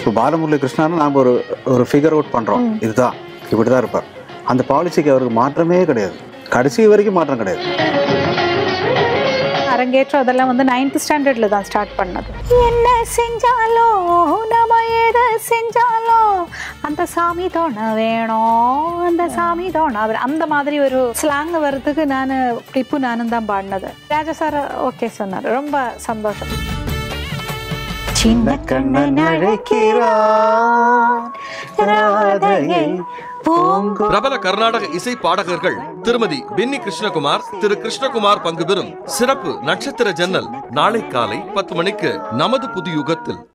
இப்போ பாலமுரளி கிருஷ்ணான்னு நாம் ஒரு ஒரு ஃபிகர் அவுட் பண்ணுறோம் இதுதான் இப்படி தான் இருப்பார் அந்த பாலிசிக்கு அவருக்கு மாற்றமே கிடையாது கடைசி வரைக்கும் மாற்றம் கிடையாது அரங்கேற்றம் அதெல்லாம் வந்து நைன்த் ஸ்டாண்டர்ட்ல தான் ஸ்டார்ட் பண்ணது என்ன செஞ்சாலோ நம்ம எதை செஞ்சாலோ அந்த சாமி தோண வேணும் அந்த சாமி தோண அவர் அந்த மாதிரி ஒரு ஸ்லாங் வர்றதுக்கு நான் டிப்பு நானும் தான் பாடினது ராஜா சார் ஓகே சொன்னார் ரொம்ப சந்தோஷம் சின்ன கண்ணன் அழைக்கிறான் ராதையை பூங்கு பிரபல கர்நாடக இசை பாடகர்கள் திருமதி பென்னி கிருஷ்ணகுமார் திரு கிருஷ்ணகுமார் பங்கு பெறும் சிறப்பு நட்சத்திர ஜன்னல் நாளை காலை பத்து மணிக்கு நமது புது யுகத்தில்